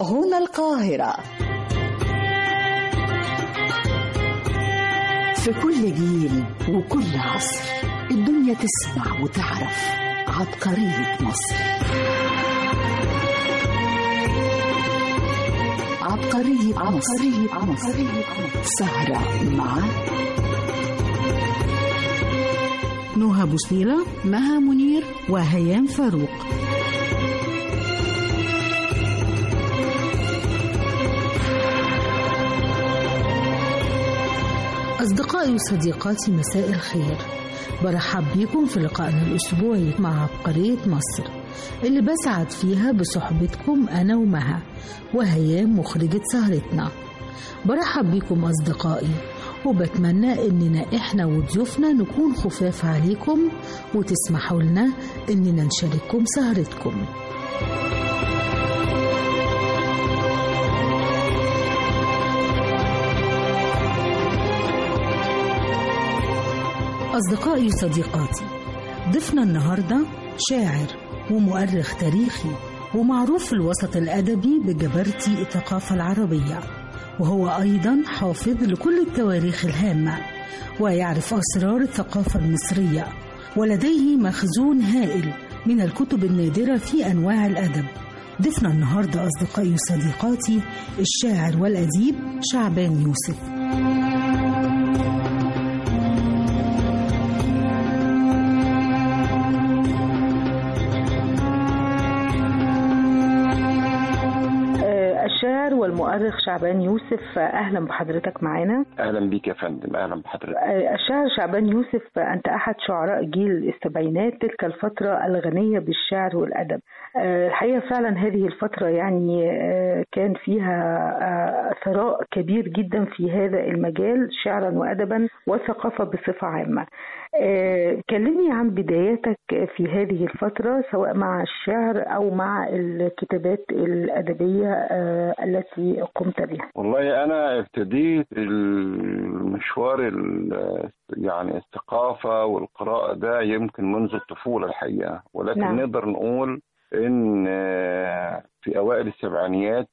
هنا القاهرة في كل جيل وكل عصر الدنيا تسمع وتعرف عبقرية مصر عبقرية عبقرية مصر سهرة مع نهى بوسنيلة مها منير وهيام فاروق أصدقائي وصديقاتي مساء الخير برحب بيكم في لقائنا الأسبوعي مع عبقرية مصر اللي بسعد فيها بصحبتكم أنا ومها وهيام مخرجة سهرتنا برحب بيكم أصدقائي وبتمنى إننا إحنا وضيوفنا نكون خفاف عليكم وتسمحوا لنا إننا نشارككم سهرتكم أصدقائي وصديقاتي ضيفنا النهاردة شاعر ومؤرخ تاريخي ومعروف في الوسط الأدبي بجبرتي الثقافة العربية وهو أيضا حافظ لكل التواريخ الهامة ويعرف أسرار الثقافة المصرية ولديه مخزون هائل من الكتب النادرة في أنواع الأدب ضيفنا النهاردة أصدقائي وصديقاتي الشاعر والأديب شعبان يوسف الشاعر والمؤرخ شعبان يوسف اهلا بحضرتك معانا اهلا بيك يا فندم اهلا بحضرتك الشاعر شعبان يوسف انت احد شعراء جيل السبعينات تلك الفتره الغنيه بالشعر والادب الحقيقه فعلا هذه الفتره يعني كان فيها ثراء كبير جدا في هذا المجال شعرا وادبا وثقافه بصفه عامه كلمني عن بداياتك في هذه الفترة سواء مع الشعر أو مع الكتابات الأدبية التي قمت بها والله أنا ابتديت المشوار يعني الثقافة والقراءة ده يمكن منذ الطفولة الحقيقة ولكن نعم. نقدر نقول إن في أوائل السبعينيات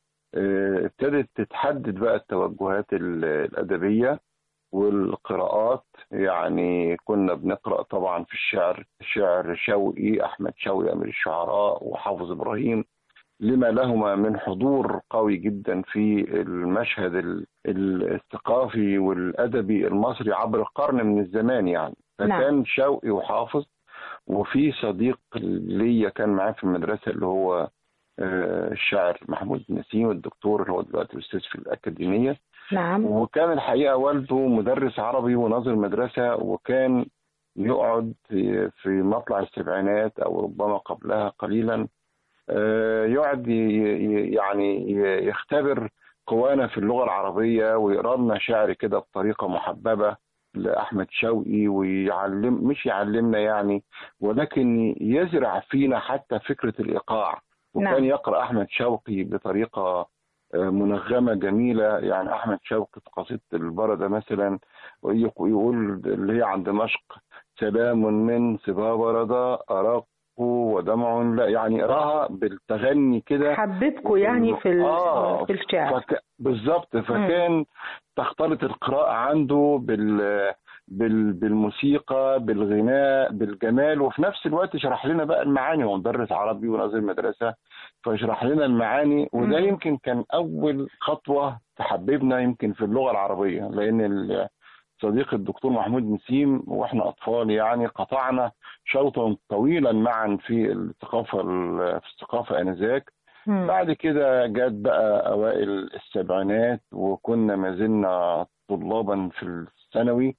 ابتدت تتحدد بقى التوجهات الأدبية والقراءات يعني كنا بنقرا طبعا في الشعر شعر شوقي احمد شوقي امير الشعراء وحافظ ابراهيم لما لهما من حضور قوي جدا في المشهد الثقافي والادبي المصري عبر قرن من الزمان يعني فكان نعم. شوقي وحافظ وفي صديق ليا كان معاه في المدرسه اللي هو الشاعر محمود نسيم الدكتور اللي هو دلوقتي استاذ في الاكاديميه نعم وكان الحقيقه والده مدرس عربي وناظر مدرسه وكان يقعد في مطلع السبعينات او ربما قبلها قليلا يقعد يعني يختبر قوانا في اللغه العربيه ويقرا لنا شعر كده بطريقه محببه لاحمد شوقي ويعلم مش يعلمنا يعني ولكن يزرع فينا حتى فكره الايقاع وكان نعم. يقرا احمد شوقي بطريقه منغمه جميله يعني احمد شوقي في قصيده البرده مثلا يقول اللي هي عن دمشق سلام من صبا برده اراق ودمع لا يعني اقراها بالتغني كده حببكم يعني في آه في الشعر فك... بالظبط فكان م. تختلط القراءه عنده بال بال... بالموسيقى بالغناء بالجمال وفي نفس الوقت شرح لنا بقى المعاني هو مدرس عربي وناظر مدرسه فشرح لنا المعاني وده م. يمكن كان اول خطوه تحببنا يمكن في اللغه العربيه لان صديق الدكتور محمود نسيم واحنا اطفال يعني قطعنا شوطا طويلا معا في الثقافه في الثقافه انذاك بعد كده جت بقى اوائل السبعينات وكنا ما زلنا طلابا في الثانوي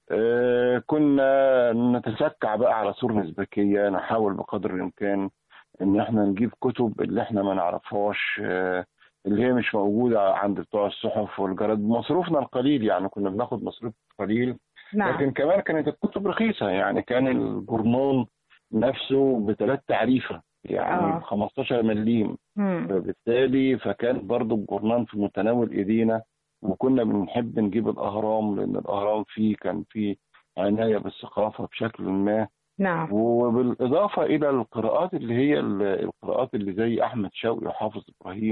آه كنا نتسكع بقى على سور نسبكيه نحاول بقدر الامكان ان احنا نجيب كتب اللي احنا ما نعرفهاش آه اللي هي مش موجوده عند بتوع الصحف والجرائد بمصروفنا القليل يعني كنا بناخد مصروف قليل نعم. لكن كمان كانت الكتب رخيصه يعني كان الجورنال نفسه بثلاث تعريفه يعني آه. 15 مليم مم. فبالتالي فكان برضو الجورنال في متناول ايدينا وكنا بنحب نجيب الاهرام لان الاهرام فيه كان فيه عنايه بالثقافه بشكل ما نعم وبالاضافه الى القراءات اللي هي ال- القراءات اللي زي احمد شوقي وحافظ ابراهيم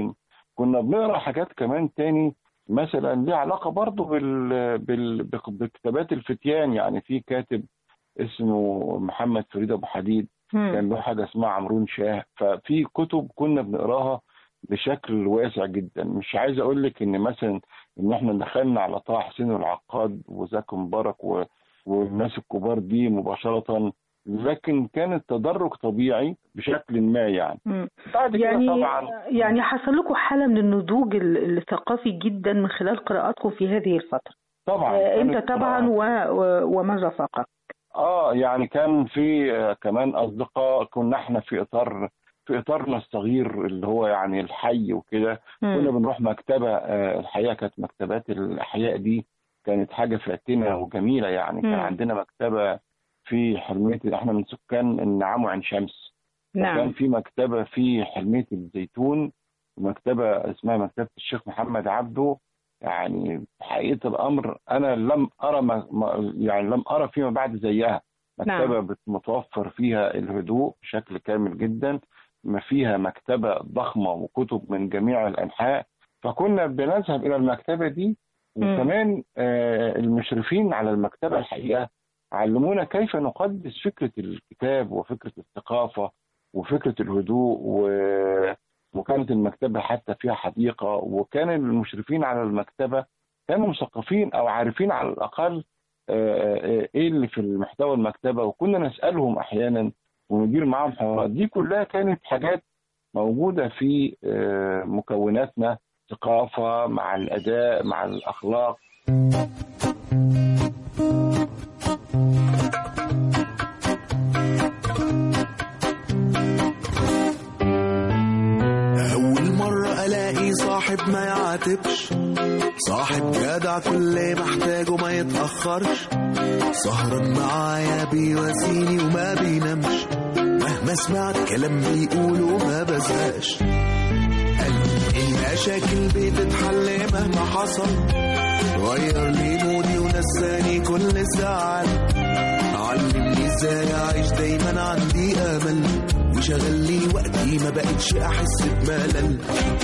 كنا بنقرا حاجات كمان تاني مثلا ليها علاقه برضه بال... بال... بك- بكتابات الفتيان يعني في كاتب اسمه محمد فريد ابو حديد مم. كان له حاجه اسمها عمرون شاه ففي كتب كنا بنقراها بشكل واسع جدا مش عايز اقول لك ان مثلا ان احنا دخلنا على طه حسين العقاد وزكي مبارك و... والناس الكبار دي مباشره لكن كان التدرج طبيعي بشكل ما يعني مم. بعد كده يعني طبعا يعني حصل لكم حالة من النضوج ال- الثقافي جدا من خلال قراءاتكم في هذه الفترة طبعا آه، انت كانت طبعا و... و... ومن رافقك اه يعني كان في آه، كمان اصدقاء كنا احنا في اطار في اطارنا الصغير اللي هو يعني الحي وكده كنا مم. بنروح مكتبه آه، الحقيقه كانت مكتبات الاحياء دي كانت حاجه فاتنه وجميله يعني كان مم. عندنا مكتبه في حلميه احنا من سكان النعام وعين شمس كان نعم في مكتبه في حلميه الزيتون مكتبه اسمها مكتبه الشيخ محمد عبده يعني حقيقه الامر انا لم ارى ما ما- يعني لم ارى فيما بعد زيها مكتبه نعم. بت- متوفر فيها الهدوء بشكل كامل جدا ما فيها مكتبه ضخمه وكتب من جميع الانحاء فكنا بنذهب الى المكتبه دي مم. وكمان آه، المشرفين على المكتبه الحقيقه علمونا كيف نقدس فكره الكتاب وفكره الثقافه وفكره الهدوء و... وكانت المكتبه حتى فيها حديقه وكان المشرفين على المكتبه كانوا مثقفين او عارفين على الاقل آه، آه، ايه اللي في المحتوى المكتبه وكنا نسالهم احيانا وندير معاهم حوارات دي كلها كانت حاجات موجوده في آه، مكوناتنا ثقافه مع الاداء مع الاخلاق أول مرة ألاقي صاحب ما يعاتبش صاحب جدع كل ما احتاجه ما يتأخرش سهران معايا بيواسيني وما بينامش مهما سمعت كلام بيقوله ما بزهقش قلبي المشاكل بتتحل مهما حصل غير لي مودي ونساني كل زعل علمني ازاي اعيش دايما عندي امل وشغل لي وقتي ما بقتش احس بملل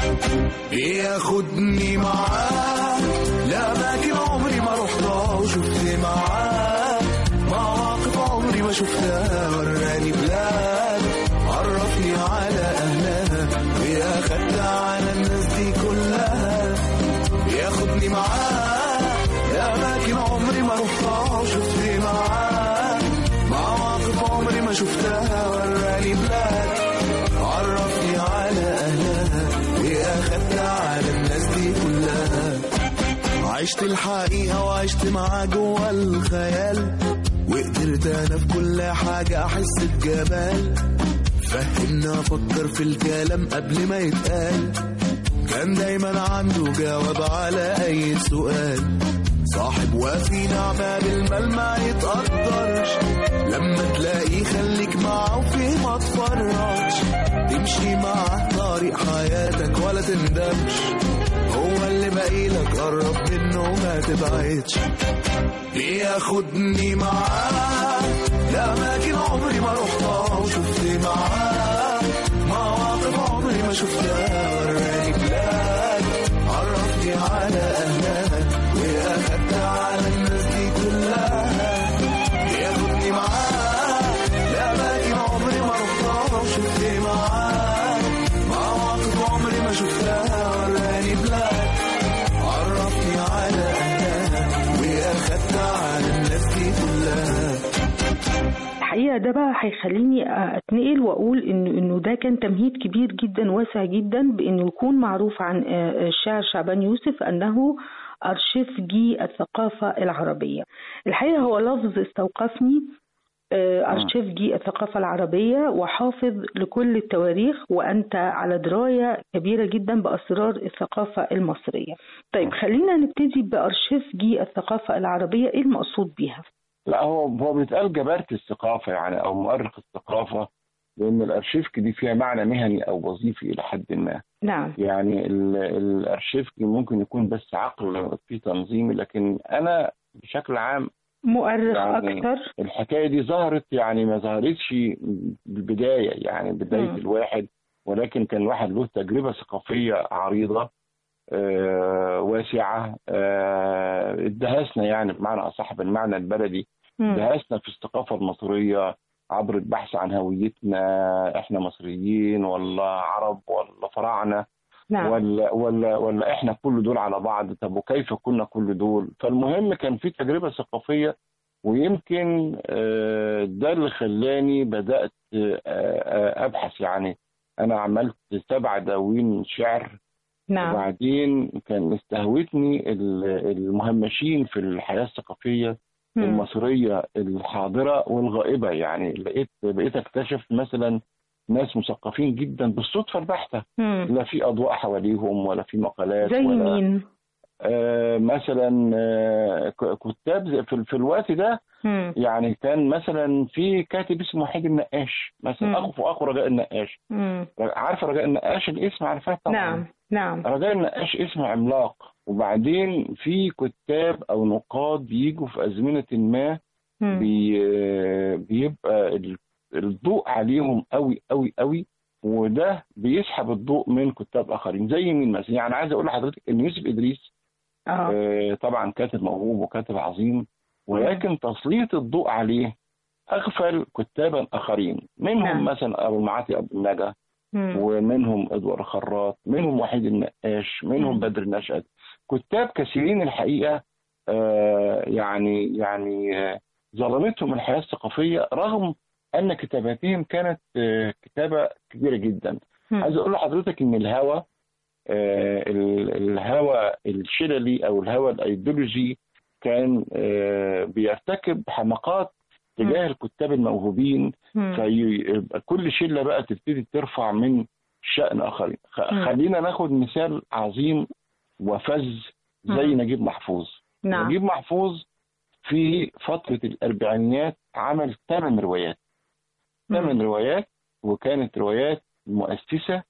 ياخدني معاه لأماكن عمري ما رحتها وشفت معاه مواقف عمري ما شفتها وراني بلاد عرفني على أهلها وياخدت على الناس دي كلها ياخدني معاه لأماكن عمري ما رحتها وشفت معاه مواقف عمري ما شفتها وراني بلاد عرفني على أهلها وأخدت على الناس دي كلها عشت الحقيقة وعشت معاه جوا الخيال وقدرت أنا في كل حاجة أحس بجمال فهمنا أفكر في الكلام قبل ما يتقال كان دايما عنده جواب على أي سؤال صاحب وفي نعمة بالمال ما يتقدرش لما تلاقيه خليك معاه وفيه ما تفرطش تمشي معاه طريق حياتك ولا تندمش هو اللي باقي لك قرب منه ما تبعدش بياخدني معاه لأماكن عمري ما رحتها وشفت معاه مواقف عمري ما شفتها وراني بلاد عرفني على أهلها وأخدت على الناس دي كلها بياخدني معاه لأماكن عمري ما رحتها وشفت معاه مواقف عمري ما شفتها وراني بلاد عرفني على أهلها وأخدت على الناس دي كلها الحقيقه ده بقى هيخليني اتنقل واقول انه انه ده كان تمهيد كبير جدا واسع جدا بانه يكون معروف عن آه، الشاعر شعبان يوسف انه ارشيفجي الثقافه العربيه. الحقيقه هو لفظ استوقفني آه، ارشيفجي الثقافه العربيه وحافظ لكل التواريخ وانت على درايه كبيره جدا باسرار الثقافه المصريه. طيب خلينا نبتدي بارشيفجي الثقافه العربيه ايه المقصود بيها؟ لا هو هو بيتقال جبارة الثقافة يعني أو مؤرخ الثقافة لأن الأرشيفك دي فيها معنى مهني أو وظيفي إلى حد ما نعم يعني ال- الأرشيفك ممكن يكون بس عقل فيه تنظيمي لكن أنا بشكل عام مؤرخ يعني اكتر الحكاية دي ظهرت يعني ما ظهرتش بالبداية يعني بداية مم. الواحد ولكن كان الواحد له تجربه ثقافيه عريضه آه، واسعه آه، ادهسنا يعني بمعنى اصح بالمعنى البلدي مم. دهسنا في الثقافه المصريه عبر البحث عن هويتنا احنا مصريين ولا عرب ولا فراعنه نعم ولا ولا ولا احنا كل دول على بعض طب وكيف كنا كل دول فالمهم كان في تجربه ثقافيه ويمكن آه، ده اللي خلاني بدات آه، آه، ابحث يعني انا عملت سبع دواوين شعر نعم وبعدين كان استهوتني ال- المهمشين في الحياه الثقافيه مم. المصريه الحاضره والغائبه يعني لقيت بقيت اكتشف مثلا ناس مثقفين جدا بالصدفه البحته مم. لا في اضواء حواليهم ولا في مقالات زي ولا مين؟ آه مثلا آه ك- كتاب زي- في, في الوقت ده مم. يعني كان مثلا في كاتب اسمه وحيد النقاش مم. مثلا اخو اخو رجاء النقاش مم. عارفه رجاء النقاش الاسم عارفاه طبعا نعم نعم رجاء النقاش اسم عملاق وبعدين في كتاب او نقاد بيجوا في ازمنه ما مم. بي بيبقى ال- الضوء عليهم قوي قوي قوي وده بيسحب الضوء من كتاب اخرين زي مين مثلا يعني عايز اقول لحضرتك ان يوسف ادريس اه آه، طبعا كاتب موهوب وكاتب عظيم ولكن تسليط الضوء عليه اغفل كتابا اخرين منهم نعم. مثلا ابو المعاطي ابو النجا مم. ومنهم ادوار خراط منهم وحيد النقاش منهم مم. بدر نشأت كتاب كثيرين الحقيقه آه، يعني يعني آه، ظلمتهم الحياه الثقافيه رغم ان كتاباتهم كانت آه، كتابه كبيره جدا مم. عايز اقول لحضرتك ان الهوى آه، ال- الهوى الشللي او الهوى الايديولوجي كان آه، بيرتكب حماقات تجاه الكتاب الموهوبين مم. فيبقى كل شله بقى تبتدي ترفع من شأن اخرين خ- مم. خلينا ناخد مثال عظيم وفذ زي مم. نجيب محفوظ نعم نجيب محفوظ في فترة الأربعينيات عمل ثمان روايات ثمان مم. روايات وكانت روايات مؤسسة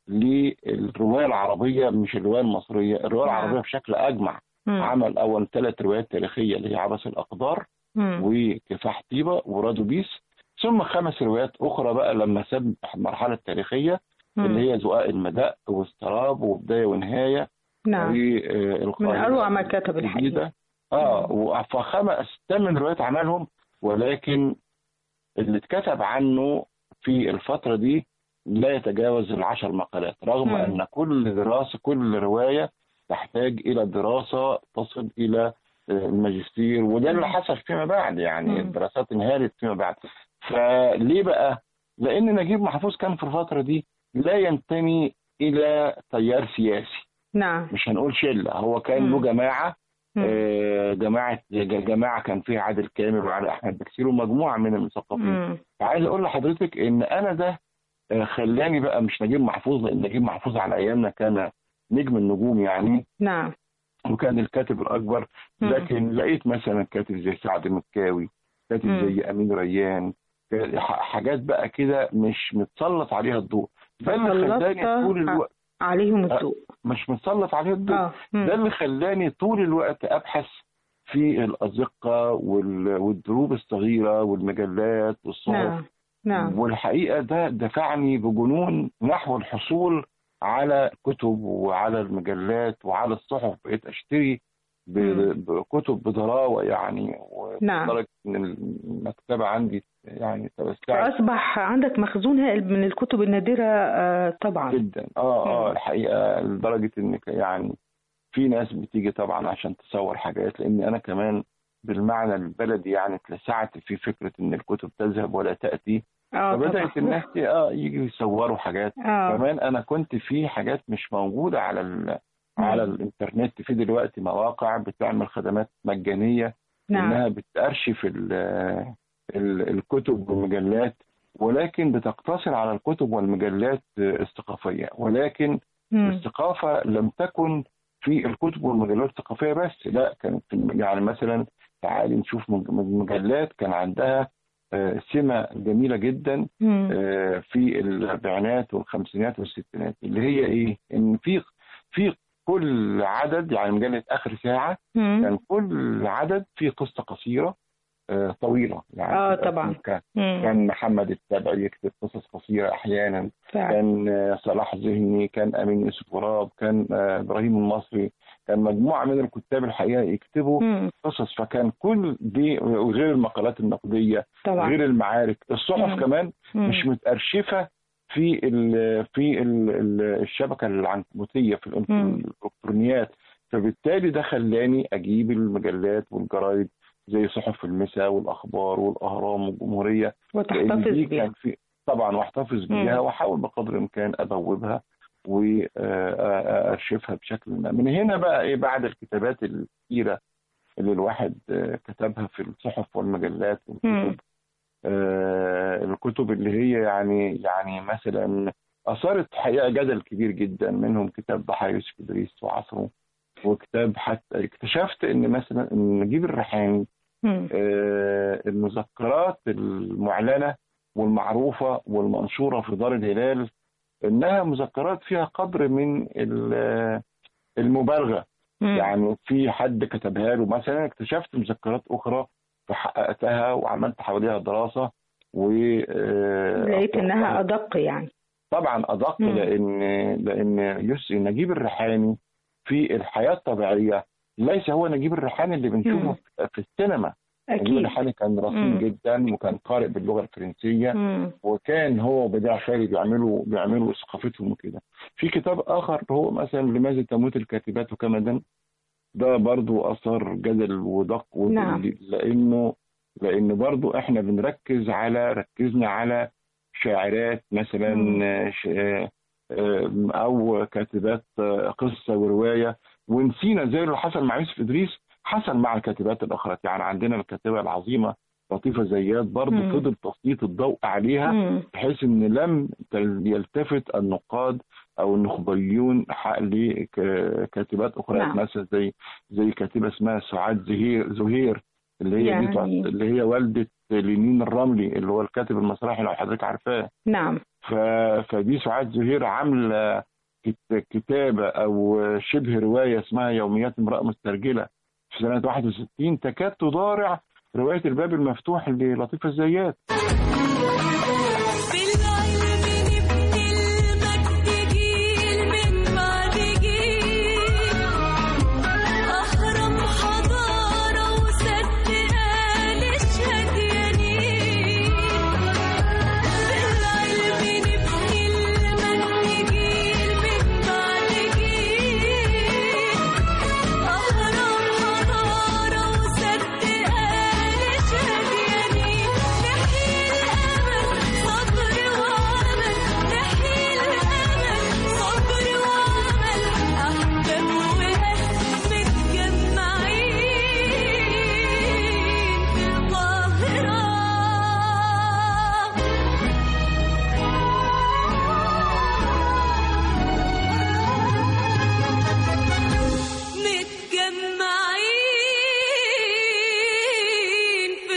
للرواية العربية مش الرواية المصرية الرواية نعم. العربية بشكل أجمع مم. عمل أول ثلاث روايات تاريخية اللي هي عبس الأقدار مم. وكفاح طيبة ورادو بيس ثم خمس روايات أخرى بقى لما ساب المرحلة التاريخية مم. اللي هي زقاق المداء واستراب وبداية ونهاية نعم من والقاهرة أروع ما كتب الحقيقة الجديدة اه و- فخمس ثمان روايات عملهم ولكن اللي اتكتب عنه في الفترة دي لا يتجاوز العشر مقالات رغم مم. أن كل دراسة كل رواية تحتاج إلى دراسة تصل إلى آه، الماجستير وده اللي مم. حصل فيما بعد يعني مم. الدراسات انهارت فيما بعد فليه بقى؟ لأن نجيب محفوظ كان في الفترة دي لا ينتمي إلى تيار سياسي نعم مش هنقول شلة هو كان مم. له جماعة مم. آه، جماعة ج- جماعة كان فيها عادل كامل وعلي أحمد بكسير ومجموعة من المثقفين مم. فعايز أقول لحضرتك إن أنا ده آه، خلاني بقى مش نجيب محفوظ لأن نجيب محفوظ على أيامنا كان نجم النجوم يعني نعم وكان الكاتب الأكبر مم. لكن لقيت مثلا كاتب زي سعد مكاوي كاتب مم. زي أمين ريان ك- ح- حاجات بقى كده مش متسلط عليها الضوء ده اللي خلاني تسلطت طول الوقت عليهم الضوء مش متسلط عليها الضوء اه مم. ده اللي خلاني طول الوقت ابحث في الازقه وال- والدروب الصغيره والمجلات والصحف نعم نعم والحقيقه ده دفعني بجنون نحو الحصول على كتب وعلى المجلات وعلى الصحف بقيت اشتري ب- مم. بكتب بضراوه يعني نعم. ولدرجه ان المكتبه عندي يعني توسعت فأصبح عندك مخزون هائل من الكتب النادرة آه، طبعا جدا اه اه مم. الحقيقه لدرجه ان ك- يعني في ناس بتيجي طبعا عشان تصور حاجات لان انا كمان بالمعنى البلدي يعني اتلسعت في فكره ان الكتب تذهب ولا تاتي اه فبدات طبعا الناس ت- اه يجوا يصوروا حاجات اه كمان انا كنت في حاجات مش موجوده على ال... مم. على الانترنت في دلوقتي مواقع بتعمل خدمات مجانيه نعم انها بتارشف ال... ال... الكتب والمجلات ولكن بتقتصر على الكتب والمجلات الثقافيه ولكن مم. الثقافة لم تكن في الكتب والمجلات الثقافية بس لا كانت في الم- يعني مثلا تعالي نشوف مج- مجلات كان عندها آه، سمة جميلة جدا مم. آه، في الأربعينات والخمسينات والستينات اللي هي إيه؟ إن في في كل عدد يعني مجلة آخر ساعة مم. كان كل عدد فيه قصة قصيرة آه، طويله يعني آه، طبعاً. كان مم. كان محمد التبعي يكتب قصص قصيره احيانا فعلا. كان آه، صلاح ذهني كان امين يوسف غراب كان آه، ابراهيم المصري كان مجموعه من الكتاب الحقيقه يكتبوا مم. قصص فكان كل دي وغير المقالات النقديه طبعا غير المعارك الصحف مم. كمان مم. مش متأرشفة في ال في ال ال الشبكة العنكبوتية في الإلكترون- مم. الإلكترونيات فبالتالي ده خلاني أجيب المجلات والجرايد زي صحف المساء والأخبار والأهرام والجمهورية لأن وتحتفظ دي بيها كان في طبعا واحتفظ بيها مم. واحاول بقدر الامكان ادوبها وارشفها بشكل ما من هنا بقى ايه بعد الكتابات الكثيره اللي الواحد آه، كتبها في الصحف والمجلات مم. والكتب آه، الكتب اللي هي يعني يعني مثلا اثارت حقيقه جدل كبير جدا منهم كتاب ضحايا يوسف ادريس وعصره وكتاب حتى اكتشفت ان مثلا ان نجيب الريحاني مم. آه، المذكرات المعلنة والمعروفة والمنشورة في دار الهلال إنها مذكرات فيها قدر من ال- المبالغة مم. يعني في حد كتبها له مثلا اكتشفت مذكرات أخرى فحققتها وعملت حواليها دراسة و آه، لقيت انها ادق يعني طبعا ادق مم. لان لان يس نجيب الريحاني في الحياه الطبيعيه ليس هو نجيب الريحاني اللي بنشوفه مم. في- في السينما نجيب اكيد الريحاني كان رصين مم. جدا وكان قارئ باللغه الفرنسيه مم. وكان هو وبديع خالي بيعملوا بيعملوا ثقافتهم وكده في كتاب اخر هو مثلا لماذا تموت الكاتبات كمدا ده برضو اثار جدل ودق و- نعم. لانه لان برضو احنا بنركز على ركزنا على شاعرات مثلا مم. آه، ش- آه، آه، او كاتبات آه، قصه وروايه ونسينا زي اللي حصل مع يوسف ادريس حصل مع الكاتبات الاخرى يعني عندنا الكاتبه العظيمه لطيفه زياد برضو مم. فضل تسليط الضوء عليها مم. بحيث ان لم تل- يلتفت النقاد او النخبيون ح- لكاتبات اخرى نعم. مثلا زي زي كاتبه اسمها سعاد زهير زهير اللي هي يعني- دي تعت- اللي هي والده لينين الرملي اللي هو الكاتب المسرحي لو حضرتك عارفاه نعم ف... فدي سعاد زهير عامله كت- كتابه او شبه روايه اسمها يوميات امراه مسترجله في سنه 61 تكاد تضارع روايه الباب المفتوح للطيفه الزيات بالعلم نبني المجد جيل من بعد جيل أهرم حضارة وسد قال اشهد يا نيل بالعلم نبني المجد جيل من بعد جيل أهرم حضارة وسد قال اشهد يا نيل نحيي الأمل صبر وعمل نحيي الأمل صبر وعمل أحباب وأهل متجمعين في القاهرة متجمعين في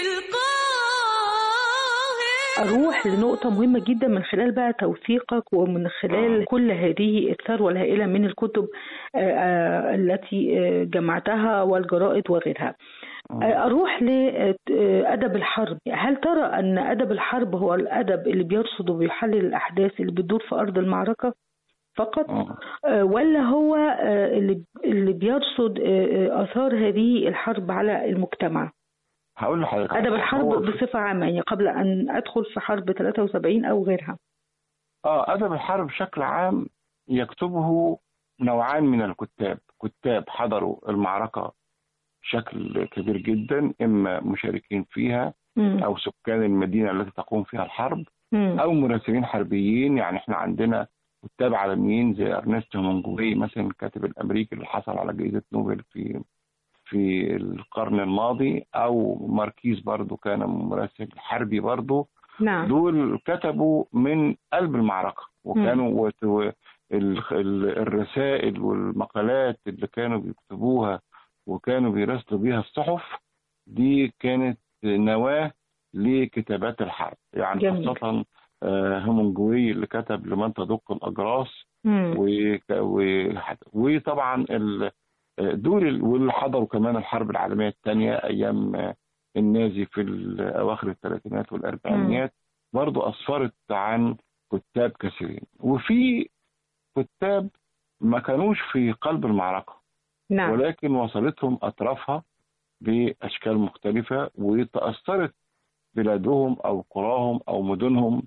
القاهرة اروح لنقطه مهمه جدا من خلال بقى توثيقك ومن خلال كل هذه الثروه الهائله من الكتب آه، آه، التي آه، جمعتها والجرائد وغيرها آه، اروح لادب الحرب هل ترى ان ادب الحرب هو الادب اللي بيرصد وبيحلل الاحداث اللي بتدور في ارض المعركه فقط آه. آه، ولا هو آه، اللي اللي بيرصد آه، آه، اثار هذه الحرب على المجتمع هقول لحضرتك ادب هو الحرب في- بصفه عامه يعني قبل ان ادخل في حرب 73 او غيرها اه ادب الحرب بشكل عام يكتبه نوعان من الكتاب كتاب حضروا المعركه بشكل كبير جدا اما مشاركين فيها مم. او سكان المدينه التي تقوم فيها الحرب مم. او مراسلين حربيين يعني احنا عندنا كتاب عالميين زي ارنست هومنجوي مثلا الكاتب الامريكي اللي حصل على جائزه نوبل في في القرن الماضي او ماركيز برضو كان مراسل حربي برضو نعم دول كتبوا من قلب المعركة وكانوا وت- و- ال- ال- الرسائل والمقالات اللي كانوا بيكتبوها وكانوا بيراسلوا بيها الصحف دي كانت نواة لكتابات الحرب يعني جميل. خاصة آه، هومنجوي اللي كتب لمن تدق الأجراس مم. وك- و- وطبعا ال- دول ال- واللي حضروا كمان الحرب العالمية الثانية أيام النازي في ال- اواخر الثلاثينات والاربعينات برضو اسفرت عن كتاب كثيرين وفي كتاب ما كانوش في قلب المعركه نعم ولكن وصلتهم اطرافها باشكال مختلفه وتاثرت بلادهم او قراهم او مدنهم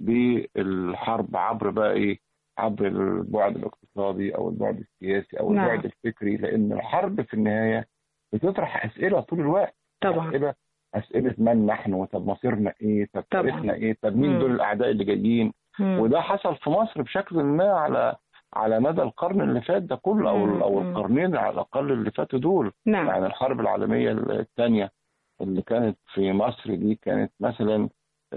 بالحرب عبر بقى ايه عبر البعد الاقتصادي او البعد السياسي او نعم. البعد الفكري لان الحرب في النهايه بتطرح اسئله طول الوقت طبعا اسئله اسئله من نحن طب مصيرنا ايه طب طبعا. تاريخنا ايه طب مين مم. دول الاعداء اللي جايين مم. وده حصل في مصر بشكل ما على على مدى القرن اللي فات ده كله او مم. او مم. القرنين على الاقل اللي فاتوا دول نعم يعني الحرب العالميه الثانيه اللي كانت في مصر دي كانت مثلا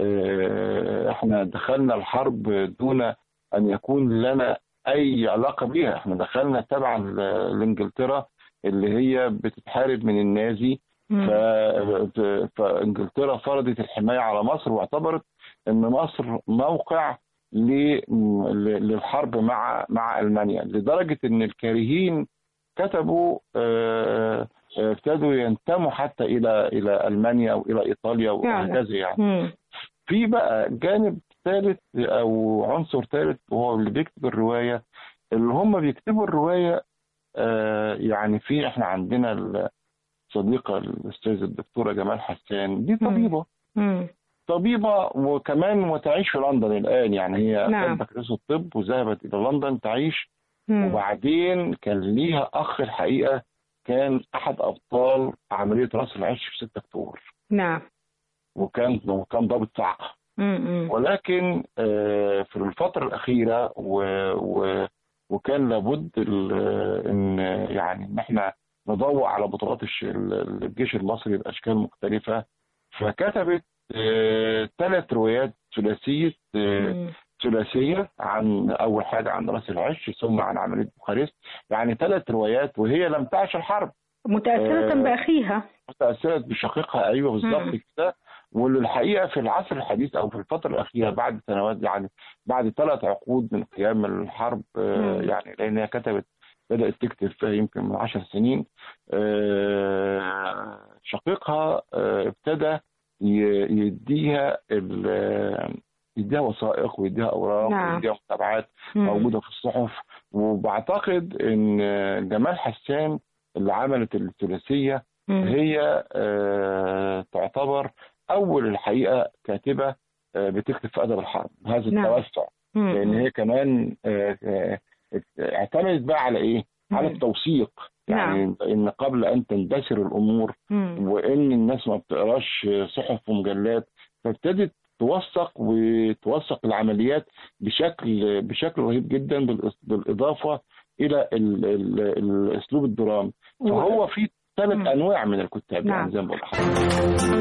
آه، احنا دخلنا الحرب دون ان يكون لنا اي علاقه بيها احنا دخلنا تبعا ل- لانجلترا اللي هي بتتحارب من النازي مم. ف- فانجلترا فرضت الحمايه على مصر واعتبرت ان مصر موقع ل- ل- للحرب مع مع المانيا لدرجه ان الكارهين كتبوا آه، آه، ابتدوا ينتموا حتى الى الى المانيا او الى ايطاليا وهكذا يعني مم. في بقى جانب ثالث او عنصر ثالث وهو اللي بيكتب الروايه اللي هم بيكتبوا الروايه آه، يعني في احنا عندنا الصديقه الاستاذه الدكتوره جمال حسان دي مم. طبيبه مم. طبيبه وكمان وتعيش في لندن الان يعني هي نعم. كانت بكالوريوس الطب وذهبت الى لندن تعيش مم. وبعدين كان ليها اخ الحقيقه كان احد ابطال عمليه راس العش في 6 اكتوبر نعم وكان وكان ضابط صعقه مم. مم. ولكن آه، في الفترة الأخيرة و و وكان لابد ال- ان يعني ان احنا ندور على بطولات الش- ال- الجيش المصري باشكال مختلفه فكتبت ثلاث روايات ثلاثيه آه، مم. ثلاثيه عن اول حاجه عن راس العش ثم عن عمليه بوخارست يعني ثلاث روايات وهي لم تعش الحرب متأثرة آه، بأخيها تأثرت بشقيقها أيوه بالظبط مم. كده والحقيقة في العصر الحديث أو في الفترة الأخيرة بعد سنوات يعني بعد ثلاث عقود من قيام الحرب آه، مم. يعني لأن هي كتبت بدأت تكتب فيها يمكن من عشر سنين آه، شقيقها آه، ابتدى ي- يديها ال- يديها وثائق ويديها أوراق نعم. ويديها متابعات مم. موجودة في الصحف وبعتقد إن جمال حسان اللي عملت الثلاثية مم. هي آه، تعتبر أول الحقيقة كاتبة آه، بتكتب في أدب الحرب بهذا نعم. التوسع مم. لأن هي كمان آه، آه، اعتمدت بقى على إيه؟ على مم. التوثيق يعني إن قبل أن تندثر الأمور مم. وإن الناس ما بتقراش صحف ومجلات فابتدت توثق وتوثق العمليات بشكل بشكل رهيب جدا بالإص- بالإضافة إلى ال- ال- الأسلوب الدرامي فهو في ثلاث مم. انواع من الكتاب نعم. يعني زي ما بقول لحضرتك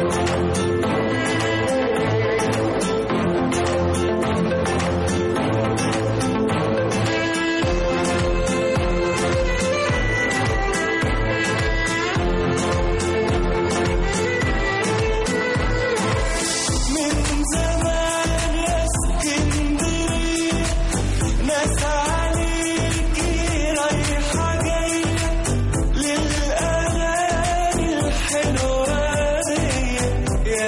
من زمان يا اسكندرية ناس عليكي رايحة جاية للأغاني الحلوة دي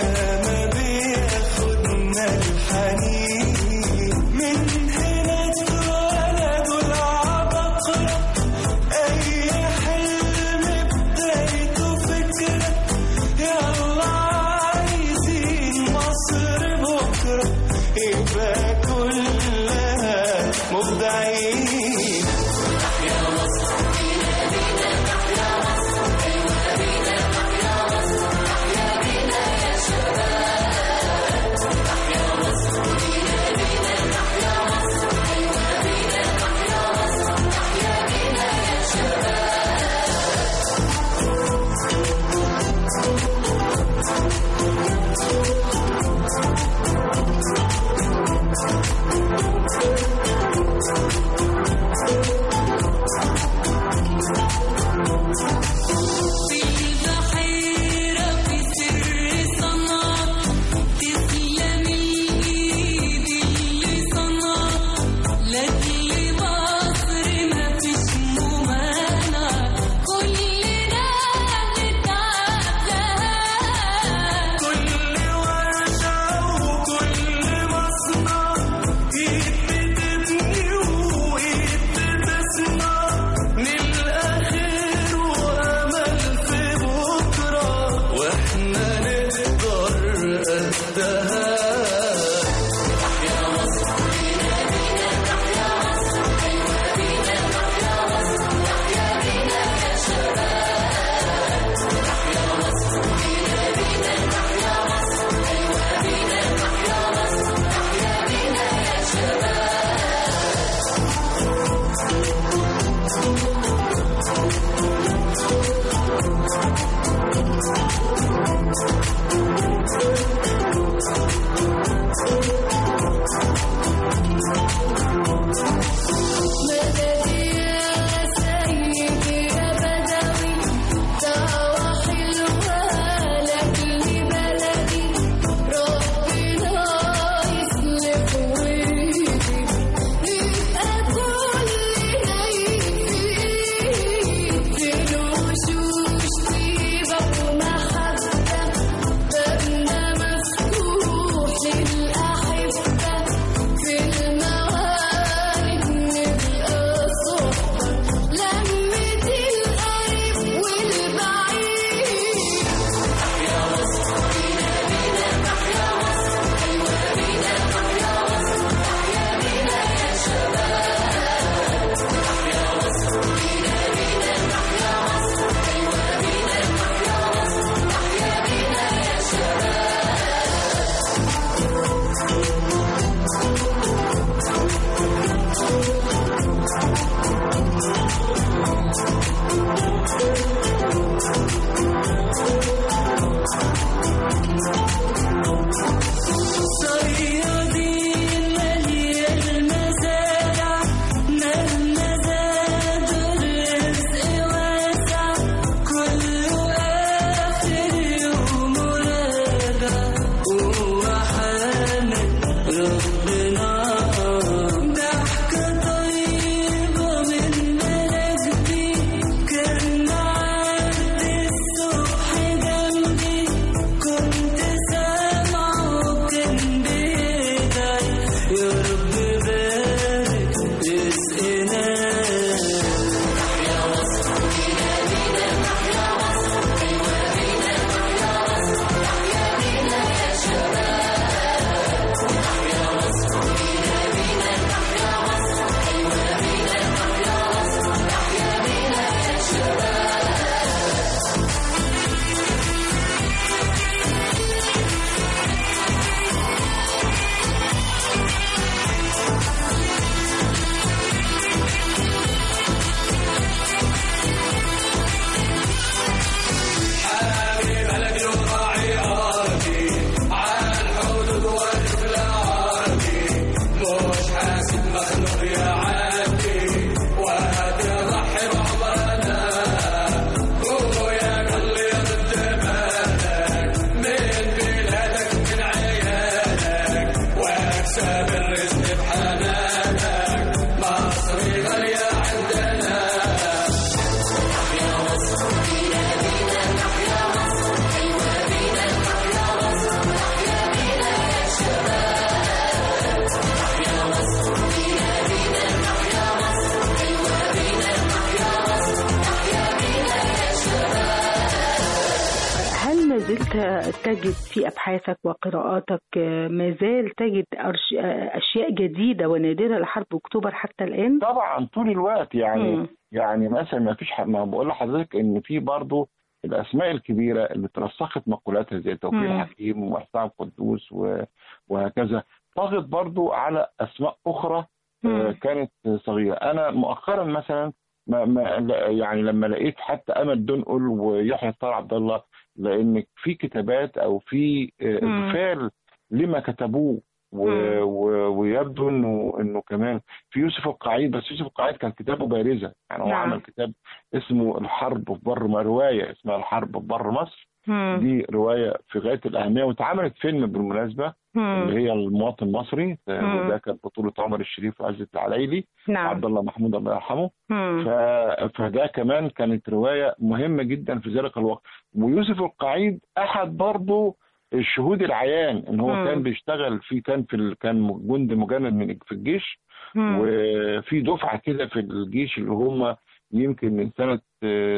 زلت تجد في أبحاثك وقراءاتك ما زال تجد أرش- أشياء جديدة ونادرة لحرب أكتوبر حتى الآن؟ طبعا طول الوقت يعني مم. يعني مثلا ما فيش ح- ما بقول لحضرتك ان في برضه الاسماء الكبيره اللي ترسخت مقولاتها زي توفيق مم. الحكيم وحسام قدوس و- وهكذا طغت برضه على اسماء اخرى آه، مم. كانت صغيره انا مؤخرا مثلا ما ما لا- يعني لما لقيت حتى امل دنقل ويحيى طار عبد الله لان في كتابات او في آه، مم. اغفال لما كتبوه و... مم. و... ويبدو انه انه كمان في يوسف القعيد بس يوسف القعيد كان كتابه بارزه يعني هو نعم. عمل كتاب اسمه الحرب في بر ما روايه اسمها الحرب في بر مصر مم. دي روايه في غايه الاهميه واتعملت فيلم بالمناسبه مم. اللي هي المواطن المصري مم. وده كانت بطوله عمر الشريف وعزت العلايلي نعم عبد الله محمود الله يرحمه مم. ف... فده كمان كانت رواية مهمة جدا في ذلك الوقت ويوسف القعيد أحد برضه الشهود العيان ان هو مم. كان بيشتغل في كان في ال... كان جندي مجند من في الجيش مم. وفي دفعة كده في الجيش اللي هم يمكن من سنة آه،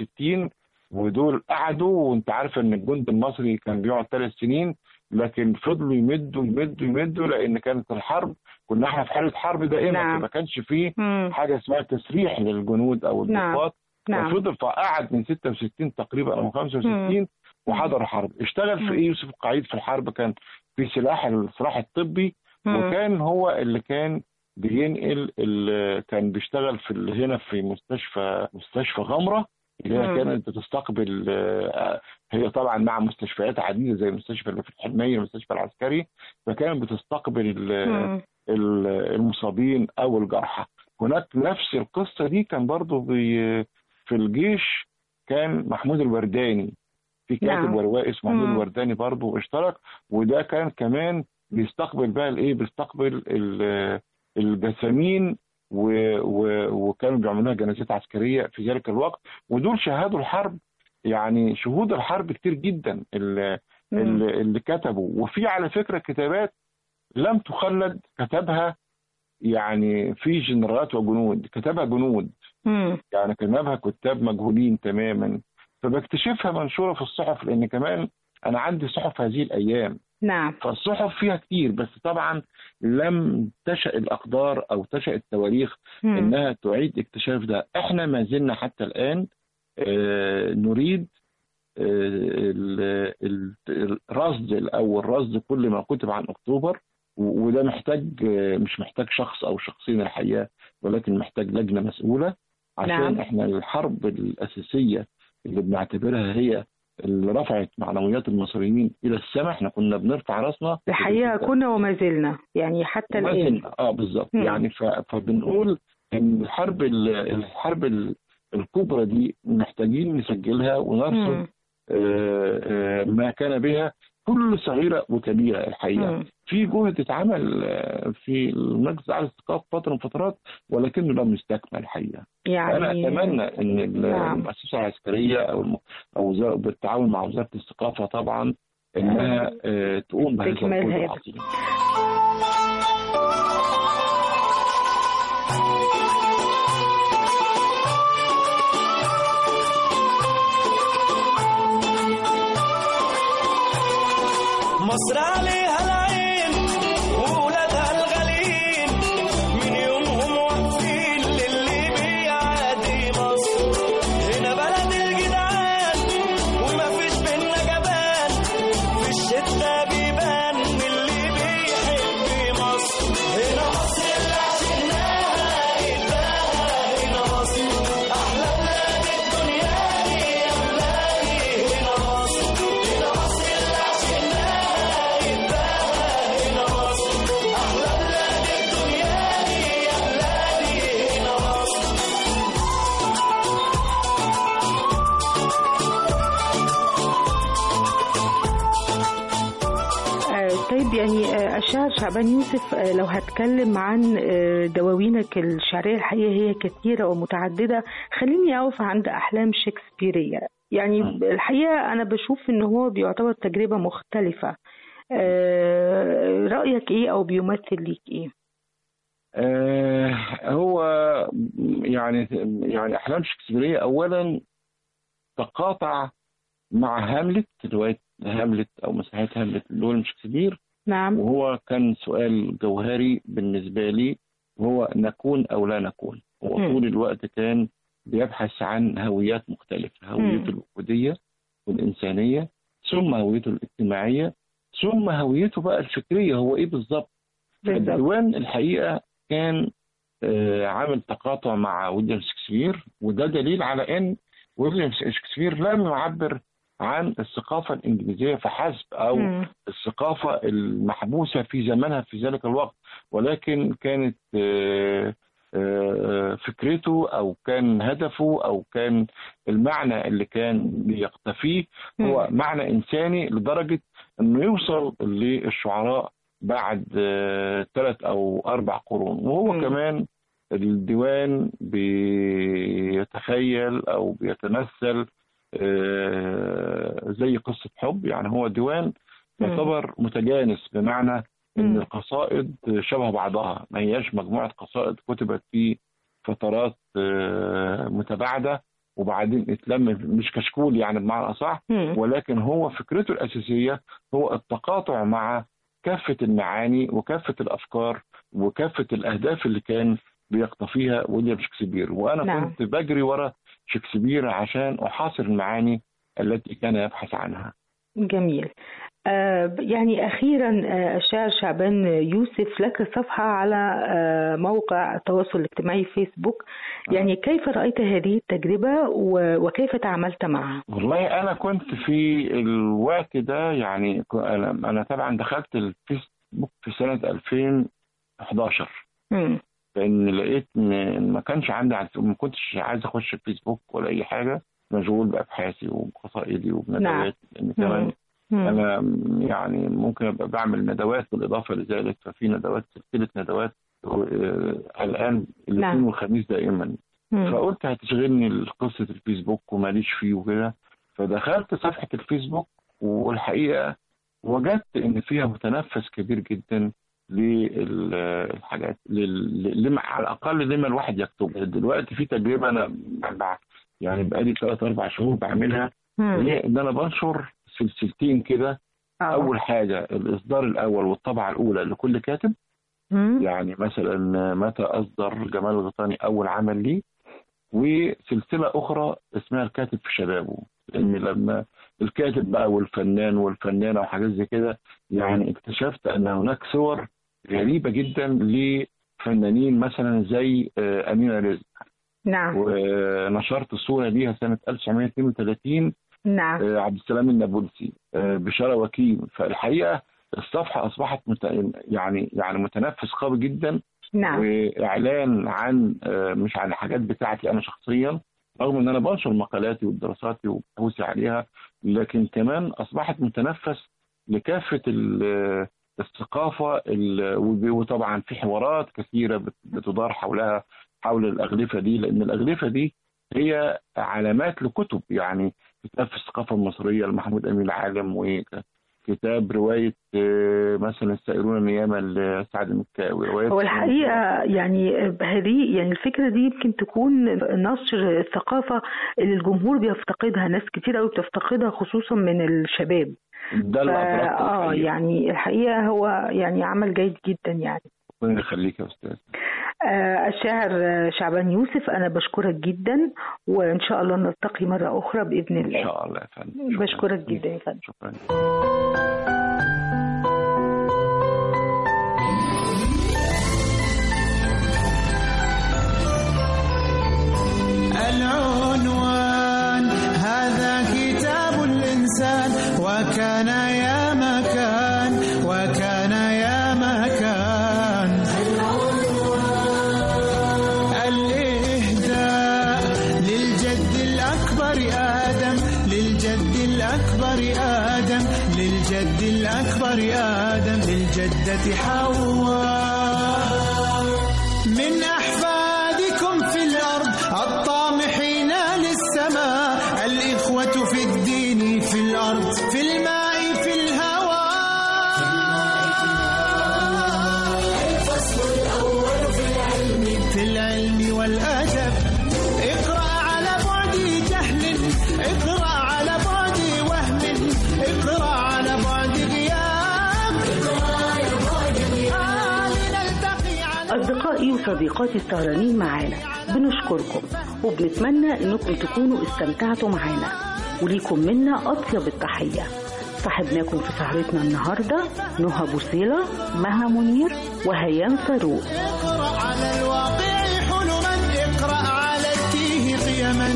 66 ودول قعدوا وانت عارف ان الجند المصري كان بيقعد ثلاث سنين لكن فضلوا يمدوا يمدوا يمدوا لان كانت الحرب كنا احنا في حالة حرب دائمة نعم. ما كانش فيه مم. حاجه اسمها تسريح للجنود او نعم. الضباط نعم وفضل فقعد من 66 تقريبا او من 65 وحضر حرب اشتغل مم. في ايه يوسف القعيد في الحرب كان في سلاح السلاح الطبي مم. وكان هو اللي كان بينقل ال- كان بيشتغل في ال- هنا في مستشفى مستشفى غمره اللي هي مم. كانت بتستقبل آه، هي طبعا مع مستشفيات عديده زي المستشفى اللي في الحلميه المستشفى العسكري فكانت بتستقبل ال- مم. ال- المصابين او الجرحى هناك نفس القصه دي كان برضو بي في الجيش كان محمود الورداني في كاتب نعم. وروائي اسمه محمود مم. الورداني برضو اشترك وده كان كمان بيستقبل بقى الايه بيستقبل ال- الجسامين و- و- وكانوا بيعملوها جنازات عسكريه في ذلك الوقت ودول شهادوا الحرب يعني شهود الحرب كتير جدا اللي, مم. اللي اللي كتبوا وفي على فكره كتابات لم تخلد كتبها يعني في جنرالات وجنود كتبها جنود مم. يعني كتبها كتاب مجهولين تماما فبكتشفها منشوره في الصحف لان كمان انا عندي صحف هذه الايام نعم فالصحف فيها كتير بس طبعا لم تشأ الاقدار او تشأ التواريخ مم. انها تعيد اكتشاف ده احنا ما زلنا حتى الان آه، نريد آه، ال- ال- الرصد او الرصد كل ما كتب عن اكتوبر و- وده محتاج آه، مش محتاج شخص او شخصين الحقيقه ولكن محتاج لجنه مسؤوله عشان نعم. احنا الحرب الاساسيه اللي بنعتبرها هي اللي رفعت معنويات المصريين الى السماء احنا كنا بنرفع راسنا الحقيقة كنا وما زلنا يعني حتى ما الآن زلنا. اه بالظبط مم. يعني ف... فبنقول ان الحرب ال- الحرب ال- الكبرى دي محتاجين نسجلها ونرصد مم. آه، آه، ما كان بها كل صغيره وكبيره الحقيقه مم. في جهد اتعمل آه، في المجلس الاعلى للثقافه فتره من فترات ولكنه لم يستكمل الحقيقه انا يعني اتمنى ان ال- نعم. المؤسسه العسكريه او الم- او وزارة- بالتعاون مع وزاره الثقافه طبعا انها آه، تقوم بهذا باكمال الجهد هذا. العظيم مصر عليها العين وولادها الغاليين من يومهم واقفين للي بيعادي مصر هنا بلد الجدعان ومفيش بينا جبان في الشتا بيبان اللي بيحب مصر هنا مصر اللي عشناها يتباهى هنا مصر احلى بلاد الدنيا دي يا بلادي هنا مصر هنا مصر اللي عشناها يتباهى هنا مصر احلى بلاد الدنيا دي يا بلادي هنا مصر آه، طيب يعني آه، الشاعر شعبان يوسف آه، لو هتكلم عن آه، دواوينك الشعرية الحقيقة هي كثيرة ومتعددة خليني أقف عند أحلام شكسبيرية يعني الحقيقة أنا بشوف إن هو بيعتبر تجربة مختلفة آه، رأيك إيه أو بيمثل ليك إيه؟ آه، هو يعني يعني احلام شكسبيريه اولا تقاطع مع هاملت روايه هاملت او مسرحيه هاملت لويليام شكسبير نعم وهو كان سؤال جوهري بالنسبه لي هو نكون او لا نكون هو مم. طول الوقت كان بيبحث عن هويات مختلفه هويته الوجوديه والانسانيه ثم هويته الاجتماعيه ثم هويته بقى الفكريه هو ايه بالظبط بالظبط الديوان الحقيقه كان آه، عامل تقاطع مع ويليام شكسبير وده دليل على ان ويليام شكسبير لم يعبر عن الثقافه الانجليزيه فحسب او مم. الثقافه المحبوسه في زمانها في ذلك الوقت ولكن كانت آه، آه، فكرته او كان هدفه او كان المعنى اللي كان بيقتفيه هو معنى انساني لدرجه انه يوصل للشعراء بعد ثلاث او اربع قرون وهو مم. كمان الديوان بيتخيل او بيتمثل آه، زي قصه حب يعني هو ديوان مم. يعتبر متجانس بمعنى ان مم. القصائد شبه بعضها ما هياش مجموعه قصائد كتبت في فترات آه، متباعده وبعدين اتلم مش كشكول يعني بمعنى اصح مم. ولكن هو فكرته الاساسيه هو التقاطع مع كافه المعاني وكافه الافكار وكافه الاهداف اللي كان بيقتفيها ويليام شكسبير وانا نعم. كنت بجري ورا شكسبير عشان احاصر المعاني التي كان يبحث عنها جميل آه، يعني أخيرا آه، الشاعر شعبان يوسف لك صفحة على آه، موقع التواصل الاجتماعي فيسبوك يعني كيف رأيت هذه التجربة و- وكيف تعاملت معها؟ والله انا كنت في الوقت ده يعني ك- انا انا طبعا دخلت الفيسبوك في سنه 2011 مم. لان لقيت ان ما كانش عندي عز- ما كنتش عايز اخش الفيسبوك ولا اي حاجه مشغول بابحاثي وبقصائدي وبندوات لان كمان مم. انا يعني ممكن ابقى بعمل ندوات بالاضافه لذلك ففي ندوات سلسله ندوات آه، الان الاثنين نعم. والخميس دائما مم. فقلت هتشغلني قصه الفيسبوك وماليش فيه وكده فدخلت صفحه الفيسبوك والحقيقه وجدت ان فيها متنفس كبير جدا للحاجات لل- لما على الاقل لما الواحد يكتبها دلوقتي في تجربه انا ب- يعني بقالي ثلاث اربع شهور بعملها مم. هي ان انا بنشر سلسلتين كده آه. اول حاجه الاصدار الاول والطبعه الاولى لكل كاتب مم. يعني مثلا متى اصدر جمال الغيطاني اول عمل ليه وسلسله اخرى اسمها الكاتب في شبابه لان لما الكاتب بقى والفنان والفنانه وحاجات زي كده يعني اكتشفت ان هناك صور غريبه جدا لفنانين مثلا زي آه، امينه رزق نعم ونشرت الصوره ليها سنه 1932 نعم آه، عبد السلام النابلسي آه، بشارة وكيم فالحقيقه الصفحه اصبحت مت... يعني يعني متنفس قوي جدا نعم واعلان عن آه، مش عن الحاجات بتاعتي انا شخصيا رغم ان انا بنشر مقالاتي ودراساتي وبحوثي عليها لكن كمان اصبحت متنفس لكافه ال- الثقافه ال- وب- وطبعا في حوارات كثيره بت- بتدار حولها حول الاغلفه دي لان الاغلفه دي هي علامات لكتب يعني كتاب في الثقافه المصريه لمحمود امين العالم وكتاب روايه آه، مثلا السائرون نياما لسعد المكاوي روايه هو الحقيقة يعني هذه يعني الفكرة دي يمكن تكون نشر الثقافة اللي الجمهور بيفتقدها ناس كتير قوي بتفتقدها خصوصا من الشباب ده اللي فا- أدركته اه الحقيقة. يعني الحقيقة هو يعني عمل جيد جدا يعني ربنا يخليك يا استاذ آه الشاعر آه، شعبان يوسف أنا بشكرك جدا وإن شاء الله نلتقي مرة أخرى بإذن ان الله شاء الله يا فندم شكراً. بشكرك جدا يا فندم شكرا العنوان هذا كتاب الإنسان وكان يا مكان وكان يا مكان الإهداء للجد الأكبر آدم للجد الأكبر آدم للجد الأكبر آدم للجدة حواء من أحفادكم في الأرض الطامحين للسماء الإخوة في الدين في الأرض في الماء في الهواء الفصل الأول في العلم في العلم والأدب اقرأ على بعد جهل اقرأ على بعد وهم اقرأ على بعد غياب اقرأ على بعد غياب لنلتقي على أصدقائي وصديقاتي السهرانين معانا بنشكركم وبنتمنى إنكم تكونوا استمتعتوا معانا وليكم منا أطيب التحية صاحبناكم في سهرتنا النهاردة نهى بوصيلة مها منير وهيام فاروق اقرأ على الواقع حلما اقرأ على التيه قيما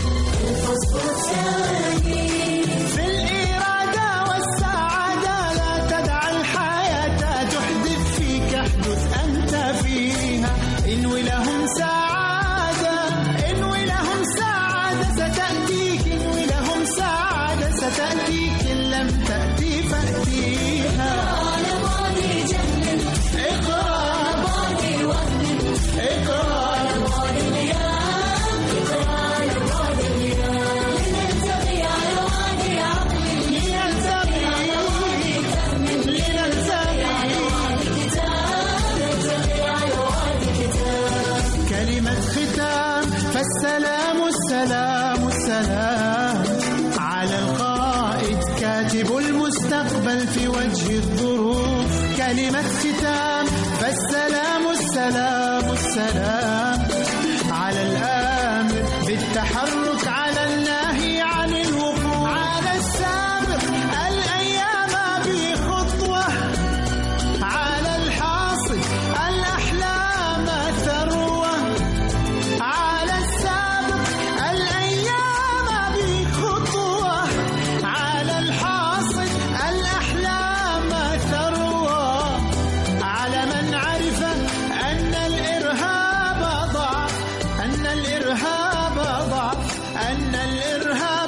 في الإرادة والسعادة لا تدع الحياة تحدث فيك احدث أنت فيها انوي لهم سعادة انوي لهم سعادة ستأتيك انوي لهم سعادة ستأتيك إن لم تأتي فأتيها على بعد جهل اقرأ على بعد وهم اقرأ على بعد غياب اقرأ على بعد غياب لنلتقي على وعد عقل لنلتقي على وعد فهم لنلتقي على وعد كتاب نلتقي على وعد كتاب كلمة ختام فالسلام السلام السلام على القائد كاتب المستقبل في وجه الظروف كلمة ختام فالسلام السلام السلام على الآمر بالتحرك على الناهي عن الوقوف على السابق الأيام الإرهاب ضعف أن الإرهاب